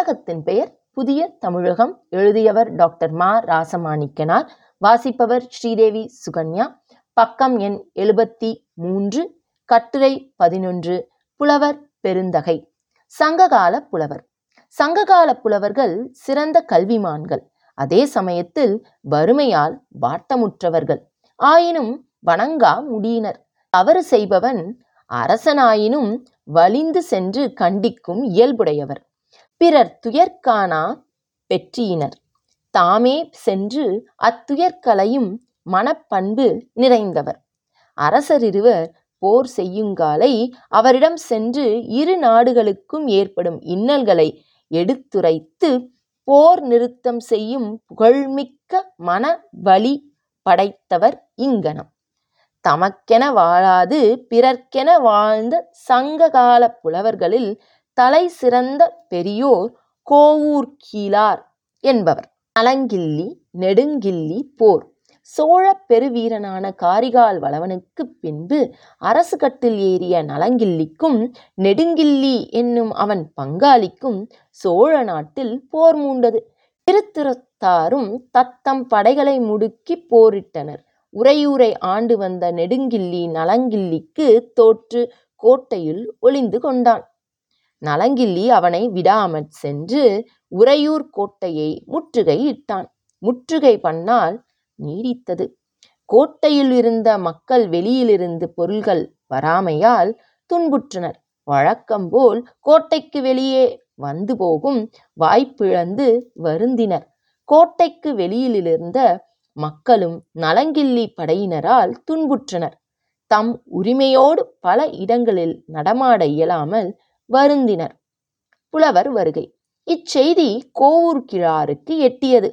புத்தகத்தின் பெயர் புதிய தமிழகம் எழுதியவர் டாக்டர் மா ராசமாணிக்கனார் வாசிப்பவர் ஸ்ரீதேவி சுகன்யா பக்கம் எண் எழுபத்தி மூன்று கட்டுரை பதினொன்று புலவர் பெருந்தகை சங்ககால புலவர் சங்ககால புலவர்கள் சிறந்த கல்விமான்கள் அதே சமயத்தில் வறுமையால் வாட்டமுற்றவர்கள் ஆயினும் வணங்கா முடியினர் தவறு செய்பவன் அரசனாயினும் வலிந்து சென்று கண்டிக்கும் இயல்புடையவர் பிறர் துயர்காணா பெற்றியினர் தாமே சென்று அத்துயர்களையும் மனப்பண்பு நிறைந்தவர் அரசர் இருவர் போர் செய்யுங்காலை அவரிடம் சென்று இரு நாடுகளுக்கும் ஏற்படும் இன்னல்களை எடுத்துரைத்து போர் நிறுத்தம் செய்யும் புகழ்மிக்க மன வலி படைத்தவர் இங்கனம் தமக்கென வாழாது பிறர்க்கென வாழ்ந்த சங்ககால புலவர்களில் தலை சிறந்த பெரியோர் கோவூர் கீழார் என்பவர் நலங்கிள்ளி நெடுங்கிள்ளி போர் சோழ பெருவீரனான காரிகால் வளவனுக்கு பின்பு அரசு கட்டில் ஏறிய நலங்கிள்ளிக்கும் நெடுங்கிள்ளி என்னும் அவன் பங்காளிக்கும் சோழ நாட்டில் போர் மூண்டது திருத்திரத்தாரும் தத்தம் படைகளை முடுக்கி போரிட்டனர் உறையூரை ஆண்டு வந்த நெடுங்கிள்ளி நலங்கிள்ளிக்கு தோற்று கோட்டையில் ஒளிந்து கொண்டான் நலங்கிள்ளி அவனை விடாமற் சென்று உறையூர் கோட்டையை முற்றுகை இட்டான் முற்றுகை பண்ணால் நீடித்தது கோட்டையில் இருந்த மக்கள் வெளியிலிருந்து பொருள்கள் வராமையால் துன்புற்றனர் வழக்கம்போல் கோட்டைக்கு வெளியே வந்து போகும் வாய்ப்பிழந்து வருந்தினர் கோட்டைக்கு வெளியிலிருந்த மக்களும் நலங்கிள்ளி படையினரால் துன்புற்றனர் தம் உரிமையோடு பல இடங்களில் நடமாட இயலாமல் வருந்தினர் புலவர் வருகை இச்செய்தி கோவூர் கிழாருக்கு எட்டியது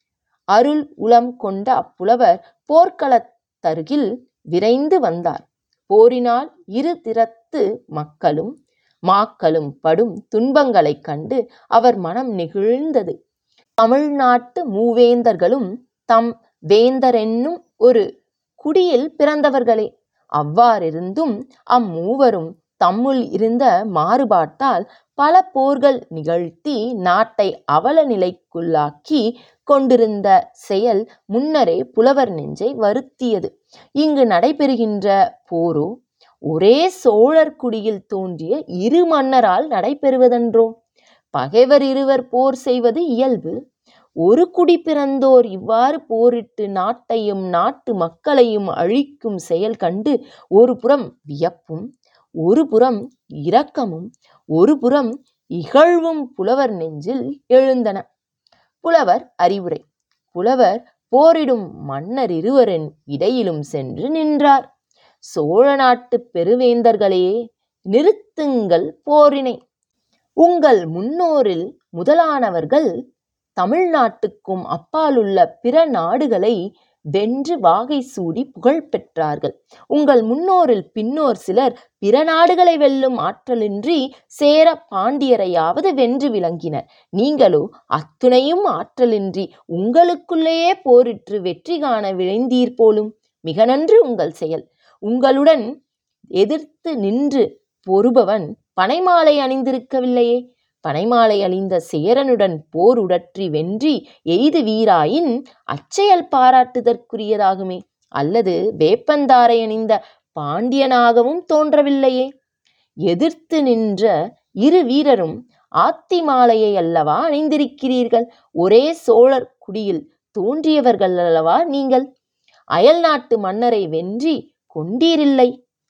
அருள் உளம் கொண்ட அப்புலவர் போர்க்களத்தருகில் விரைந்து வந்தார் போரினால் இரு திறத்து மக்களும் மாக்களும் படும் துன்பங்களைக் கண்டு அவர் மனம் நெகிழ்ந்தது தமிழ்நாட்டு மூவேந்தர்களும் தம் வேந்தரென்னும் ஒரு குடியில் பிறந்தவர்களே அவ்வாறிருந்தும் அம்மூவரும் தம்முள் இருந்த மாறுபாட்டால் பல போர்கள் நிகழ்த்தி நாட்டை அவல நிலைக்குள்ளாக்கி கொண்டிருந்த செயல் முன்னரே புலவர் நெஞ்சை வருத்தியது இங்கு நடைபெறுகின்ற போரோ ஒரே சோழர் குடியில் தோன்றிய இரு மன்னரால் நடைபெறுவதென்றோ பகைவர் இருவர் போர் செய்வது இயல்பு ஒரு குடி பிறந்தோர் இவ்வாறு போரிட்டு நாட்டையும் நாட்டு மக்களையும் அழிக்கும் செயல் கண்டு ஒரு புறம் வியப்பும் ஒரு புறம் இரக்கமும் ஒரு புறம் இகழ்வும் புலவர் நெஞ்சில் எழுந்தன புலவர் அறிவுரை புலவர் போரிடும் மன்னர் இருவரின் இடையிலும் சென்று நின்றார் சோழ நாட்டு பெருவேந்தர்களே நிறுத்துங்கள் போரினை உங்கள் முன்னோரில் முதலானவர்கள் தமிழ்நாட்டுக்கும் அப்பாலுள்ள பிற நாடுகளை வென்று வாகை சூடி புகழ் பெற்றார்கள் உங்கள் முன்னோரில் பின்னோர் சிலர் பிற நாடுகளை வெல்லும் ஆற்றலின்றி சேர பாண்டியரையாவது வென்று விளங்கினர் நீங்களோ அத்துணையும் ஆற்றலின்றி உங்களுக்குள்ளேயே போரிட்டு வெற்றி காண விழைந்தீர் போலும் மிக நன்று உங்கள் செயல் உங்களுடன் எதிர்த்து நின்று பொறுபவன் பனைமாலை அணிந்திருக்கவில்லையே பனைமாலை அணிந்த சேரனுடன் போர் உடற்றி வென்றி எய்து வீராயின் அச்செயல் பாராட்டுதற்குரியதாகுமே அல்லது வேப்பந்தாரை அணிந்த பாண்டியனாகவும் தோன்றவில்லையே எதிர்த்து நின்ற இரு வீரரும் ஆத்தி மாலையை அல்லவா அணிந்திருக்கிறீர்கள் ஒரே சோழர் குடியில் தோன்றியவர்கள் அல்லவா நீங்கள் அயல் நாட்டு மன்னரை வென்றி கொண்டீரில்லை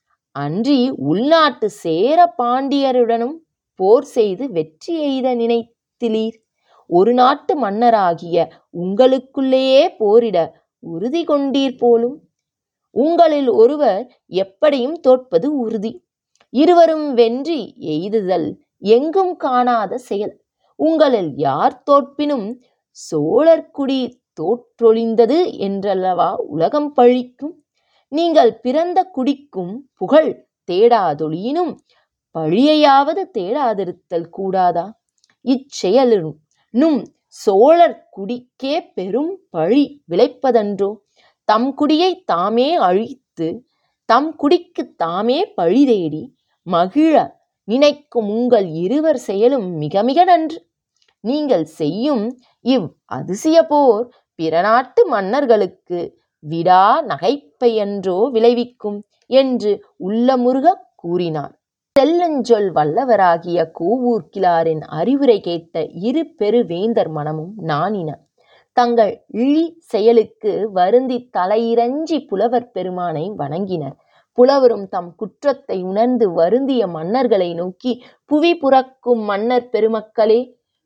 அன்றி உள்நாட்டு சேர பாண்டியருடனும் போர் செய்து வெற்றி எய்த நினைத்திலீர் ஒரு நாட்டு மன்னராகிய உங்களுக்குள்ளேயே போரிட உறுதி கொண்டீர் போலும் உங்களில் ஒருவர் எப்படியும் தோற்பது உறுதி இருவரும் வென்றி எய்துதல் எங்கும் காணாத செயல் உங்களில் யார் தோற்பினும் சோழர்குடி தோற்றொழிந்தது என்றல்லவா உலகம் பழிக்கும் நீங்கள் பிறந்த குடிக்கும் புகழ் தேடாதொழியினும் பழியையாவது தேடாதிருத்தல் கூடாதா இச்செயலும் நும் சோழர் குடிக்கே பெரும் பழி விளைப்பதன்றோ தம் குடியை தாமே அழித்து தம் குடிக்கு தாமே பழி தேடி மகிழ நினைக்கும் உங்கள் இருவர் செயலும் மிக மிக நன்று நீங்கள் செய்யும் இவ் அதிசய போர் பிற நாட்டு மன்னர்களுக்கு விடா நகைப்பையன்றோ விளைவிக்கும் என்று உள்ளமுருக கூறினார் செல்லஞ்சொல் வல்லவராகிய கூவூர் கிளாரின் அறிவுரை கேட்ட இரு பெருவேந்தர் மனமும் நாணின தங்கள் இழி செயலுக்கு வருந்தி தலையிறஞ்சி புலவர் பெருமானை வணங்கினர் புலவரும் தம் குற்றத்தை உணர்ந்து வருந்திய மன்னர்களை நோக்கி புவி புறக்கும் மன்னர் பெருமக்களே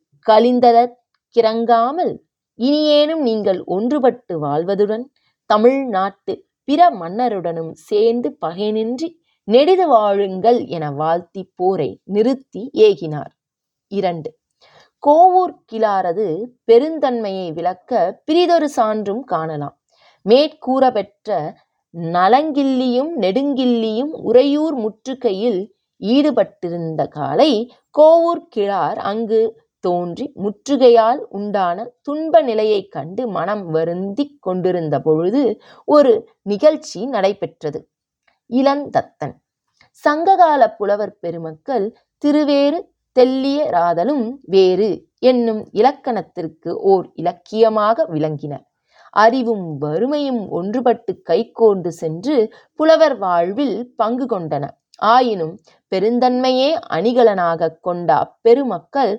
கலிந்ததற்கிறங்காமல் இனியேனும் நீங்கள் ஒன்றுபட்டு வாழ்வதுடன் தமிழ்நாட்டு பிற மன்னருடனும் சேர்ந்து பகைநின்றி நெடிது வாழுங்கள் என வாழ்த்தி போரை நிறுத்தி ஏகினார் இரண்டு கோவூர் கிளாரது பெருந்தன்மையை விளக்க பிரிதொரு சான்றும் காணலாம் மேற்கூற பெற்ற நலங்கிள்ளியும் நெடுங்கிள்ளியும் உறையூர் முற்றுகையில் ஈடுபட்டிருந்த காலை கோவூர் கிழார் அங்கு தோன்றி முற்றுகையால் உண்டான துன்ப நிலையைக் கண்டு மனம் வருந்திக் கொண்டிருந்த பொழுது ஒரு நிகழ்ச்சி நடைபெற்றது இளந்தத்தன் சங்ககால புலவர் பெருமக்கள் திருவேறு தெல்லியராதலும் வேறு என்னும் இலக்கணத்திற்கு ஓர் இலக்கியமாக விளங்கினர் அறிவும் வறுமையும் ஒன்றுபட்டு கைகோர்ந்து சென்று புலவர் வாழ்வில் பங்கு கொண்டன ஆயினும் பெருந்தன்மையே அணிகலனாக கொண்ட அப்பெருமக்கள்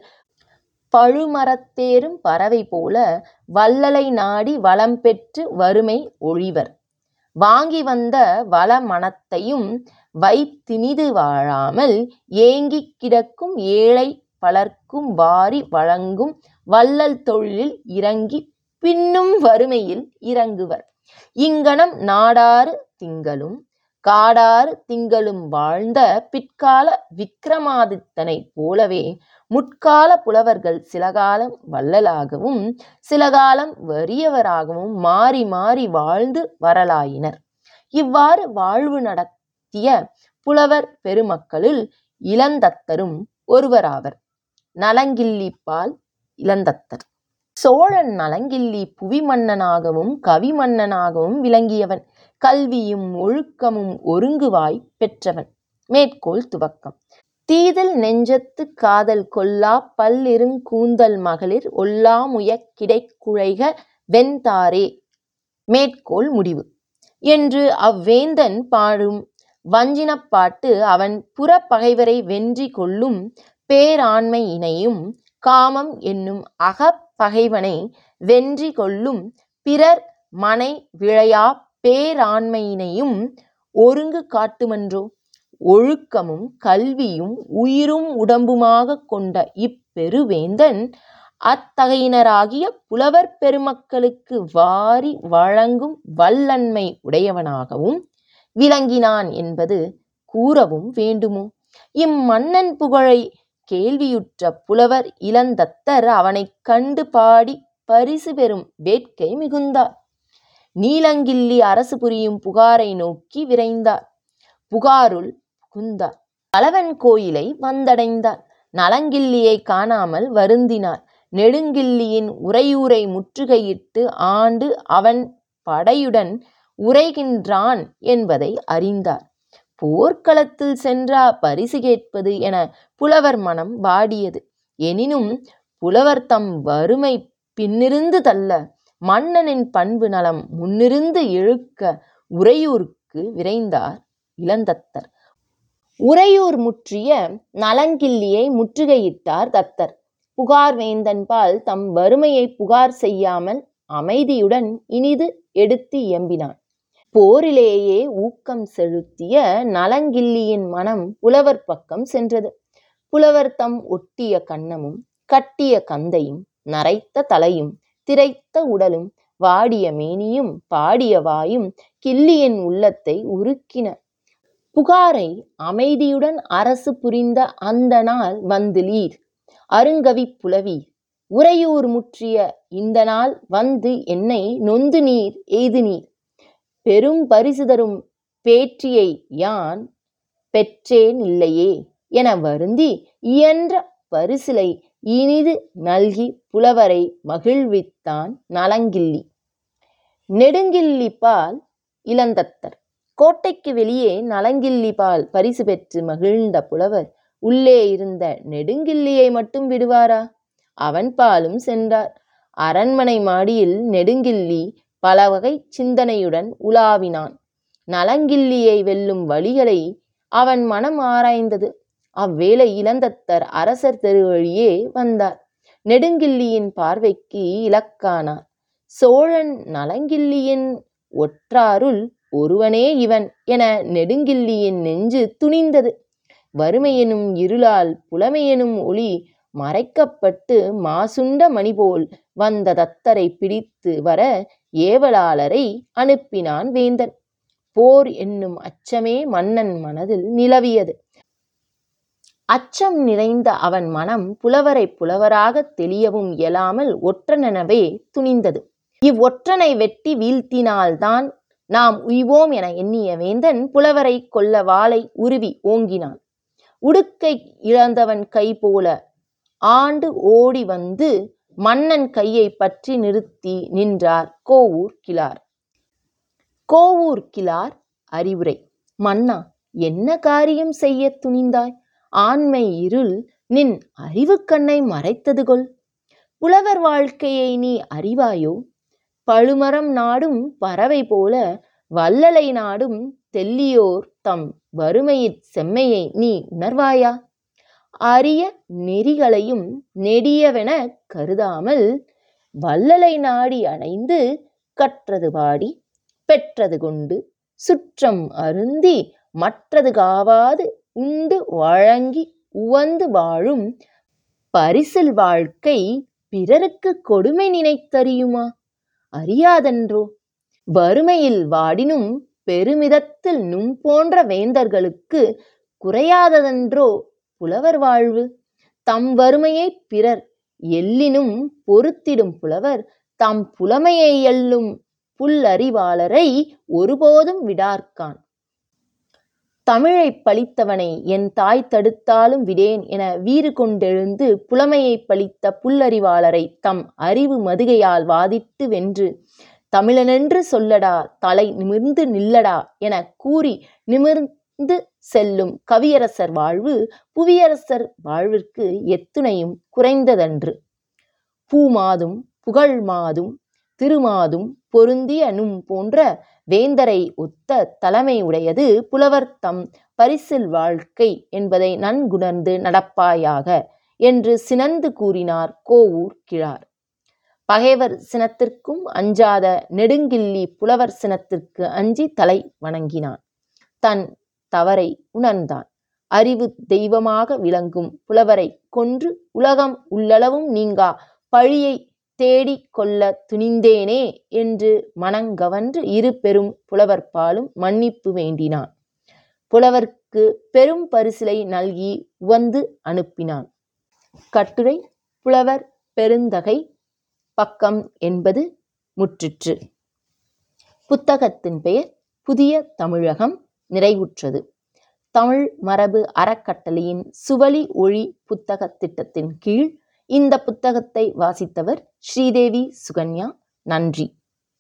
பழுமரத்தேறும் பறவை போல வள்ளலை நாடி வளம் பெற்று வறுமை ஒழிவர் வாங்கி வந்த வளமனத்தையும் வைத்தினிது வாழாமல் ஏங்கிக் கிடக்கும் ஏழை பலர்க்கும் வாரி வழங்கும் வள்ளல் தொழிலில் இறங்கி பின்னும் வறுமையில் இறங்குவர் இங்கனம் நாடாறு திங்களும் காடாறு திங்களும் வாழ்ந்த பிற்கால விக்கிரமாதித்தனைப் போலவே முற்கால புலவர்கள் சில காலம் வள்ளலாகவும் சில காலம் வறியவராகவும் மாறி மாறி வாழ்ந்து வரலாயினர் இவ்வாறு வாழ்வு நடத்திய புலவர் பெருமக்களுள் இளந்தத்தரும் ஒருவராவர் நலங்கிள்ளிப்பால் இளந்தத்தர் சோழன் நலங்கிள்ளி புவி மன்னனாகவும் கவி மன்னனாகவும் விளங்கியவன் கல்வியும் ஒழுக்கமும் ஒருங்குவாய் பெற்றவன் மேற்கோள் துவக்கம் தீதில் நெஞ்சத்து காதல் கொல்லா பல்லிருங் கூந்தல் மகளிர் ஒல்லாமுயக் கிடைக்குழைக வெண்தாரே மேற்கோள் முடிவு என்று அவ்வேந்தன் பாடும் வஞ்சினப் பாட்டு அவன் புறப்பகைவரை வென்றி கொள்ளும் பேராண்மையினையும் காமம் என்னும் அகப்பகைவனை வென்றி கொள்ளும் பிறர் மனை விழையா பேராண்மையினையும் ஒருங்கு காட்டுமன்றோ ஒழுக்கமும் கல்வியும் உயிரும் உடம்புமாகக் கொண்ட இப்பெருவேந்தன் அத்தகையினராகிய புலவர் பெருமக்களுக்கு வாரி வழங்கும் வல்லன்மை உடையவனாகவும் விளங்கினான் என்பது கூறவும் வேண்டுமோ இம்மன்னன் புகழை கேள்வியுற்ற புலவர் இளந்தத்தர் அவனைக் கண்டு பாடி பரிசு பெறும் வேட்கை மிகுந்தார் நீலங்கிள்ளி அரசு புரியும் புகாரை நோக்கி விரைந்தார் புகாருள் புகுந்தார் பலவன் கோயிலை வந்தடைந்தார் நலங்கிள்ளியை காணாமல் வருந்தினார் நெடுங்கிள்ளியின் உறையூரை முற்றுகையிட்டு ஆண்டு அவன் படையுடன் உரைகின்றான் என்பதை அறிந்தார் போர்க்களத்தில் சென்றா பரிசு கேட்பது என புலவர் மனம் வாடியது எனினும் புலவர் தம் வறுமை பின்னிருந்து தள்ள மன்னனின் பண்பு நலம் முன்னிருந்து இழுக்க உறையூருக்கு விரைந்தார் இளந்தத்தர் உறையூர் முற்றிய நலங்கிள்ளியை முற்றுகையிட்டார் தத்தர் புகார் வேந்தன்பால் தம் வறுமையை புகார் செய்யாமல் அமைதியுடன் இனிது எடுத்து இயம்பினான் போரிலேயே ஊக்கம் செலுத்திய நலங்கிள்ளியின் மனம் புலவர் பக்கம் சென்றது புலவர் தம் ஒட்டிய கன்னமும் கட்டிய கந்தையும் நரைத்த தலையும் திரைத்த உடலும் வாடிய மேனியும் பாடிய வாயும் கிள்ளியின் உள்ளத்தை உருக்கின புகாரை அமைதியுடன் அரசு புரிந்த அந்த நாள் வந்து லீர் அருங்கவி புலவீர் உறையூர் முற்றிய இந்த நாள் வந்து என்னை நொந்து நீர் எய்து நீர் பெரும் பரிசு தரும் பேற்றியை யான் பெற்றேன் இல்லையே என வருந்தி இயன்ற பரிசிலை இனிது நல்கி புலவரை மகிழ்வித்தான் நலங்கிள்ளி நெடுங்கிள்ளிப்பால் இளந்தத்தர் கோட்டைக்கு வெளியே நலங்கிள்ளிபால் பரிசு பெற்று மகிழ்ந்த புலவர் உள்ளே இருந்த நெடுங்கிள்ளியை மட்டும் விடுவாரா அவன்பாலும் சென்றார். அரண்மனை மாடியில் நெடுங்கிள்ளி பலவகை சிந்தனையுடன் உலாவினான். நலங்கிள்ளியை வெல்லும் வழிகளை அவன் மனம் ஆராய்ந்தது. அவ்வேளை இளந்தத்தர் அரசர் தெருவழியே வந்தார். நெடுங்கிள்ளியின் பார்வைக்கு இலக்கானார். சோழன் நலங்கிள்ளியின் ஒற்றாருள் ஒருவனே இவன் என நெடுங்கிள்ளியின் நெஞ்சு துணிந்தது. வறுமையெனும் இருளால் புலமையெனும் ஒளி மறைக்கப்பட்டு மாசுண்ட மணிபோல் வந்த தத்தரைப் பிடித்து வர ஏவலாளரை அனுப்பினான் வேந்தன். போர் என்னும் அச்சமே மன்னன் மனதில் நிலவியது. அச்சம் நிறைந்த அவன் மனம் புலவரைப் புலவராகத் தெளியவும் இயலாமல் ஒற்றனெனவே துணிந்தது. இவ்வொற்றனை வெட்டி வீழ்த்தினால்தான் நாம் உய்வோம் என எண்ணிய வேந்தன் புலவரைக் கொல்ல வாளை உருவி ஓங்கினான். உடுக்கை இழந்தவன் கைபோல ஆண்டு ஓடி வந்து மன்னன் கையைப் பற்றி நிறுத்தி நின்றார் கோவூர் கிழார். கோவூர் கிழார் அறிவுரை மன்னா! என்ன காரியம் செய்யத் துணிந்தாய்? ஆண்மை இருள் நின் அறிவுக்கண்ணை மறைத்ததுகொல். புலவர் வாழ்க்கையை நீ அறிவாயோ? பழுமரம் நாடும் பறவைபோல வள்ளலை நாடும் தெள்ளியோர் தம் வறுமையிற் செம்மையை நீ உணர்வாயா? அரிய நெறிகளையும் நெடியவெனக் கருதாமல் வள்ளலை நாடி அடைந்து கற்றது பாடிப் பெற்றது கொண்டு சுற்றம் அருந்தி மற்றது காவாது உண்டு வழங்கி உவந்து வாழும் பரிசில் வாழ்க்கை பிறர்க்குக் கொடுமை நினைத்தறியுமா? அறியாதன்றோ? வறுமையில் வாடினும் பெருமிதத்தில் நும்போன்ற வேந்தர்களுக்குக் குறையாததன்றோ புலவர் வாழ்வு? தம் வறுமையைப் பிறர் எள்ளினும் பொறுத்திடும் புலவர் தம் புலமையை எள்ளும் புல்லறிவாளரை ஒருபோதும் விடார்காண். தமிழைப் பழித்தவனை என் தாய் தடுத்தாலும் விடேன் என வீறு கொண்டெழுந்து புலமையைப் பழித்த புல்லறிவாளரைத் தம் அறிவு மதுகையால் வாதிட்டு வென்று தமிழனென்று சொல்லடா தலை நிமிர்ந்து நில்லடா எனக் கூறி நிமிர்ந்து செல்லும் கவியரசர் வாழ்வு புவியரசர் வாழ்விற்கு எத்துணையும் குறைந்ததன்று. பூமாதும் புகழ்மாதும் திருமாதும் பொருந்திய நும் போன்ற வேந்தரை ஒத்த தலைமை உடையது புலவர்தம் பரிசில் வாழ்க்கை என்பதை நன்குணர்ந்து நடப்பாயாக என்று சினந்து கூறினார் கோவூர் கிழார். பகைவர் சினத்திற்கும் அஞ்சாத நெடுங்கிள்ளி புலவர் சினத்திற்கு அஞ்சித் தலை வணங்கினான். தன் தவறை உணர்ந்தான். அறிவுத் தெய்வமாக விளங்கும் புலவரைக் கொன்று உலகம் உள்ளளவும் நீங்காப் பழியைத் தேடிக் கொள்ளத் துணிந்தேனே என்று மனங்கவன்று இரு பெரும் புலவர்பாலும் மன்னிப்பு வேண்டினான். புலவர்க்குப் பெரும் பரிசிலை நல்கி உவந்து அனுப்பினான். கட்டுரை புலவர் பெருந்தகை பக்கம் எண்பது முற்றிற்று. புத்தகத்தின் பெயர் புதிய தமிழகம் நிறைவுற்றது. தமிழ் மரபு அறக்கட்டளையின் சுவழி ஒளி புத்தகத் திட்டத்தின் கீழ் இந்தப் புத்தகத்தை வாசித்தவர் ஸ்ரீதேவி சுகன்யா. நன்றி.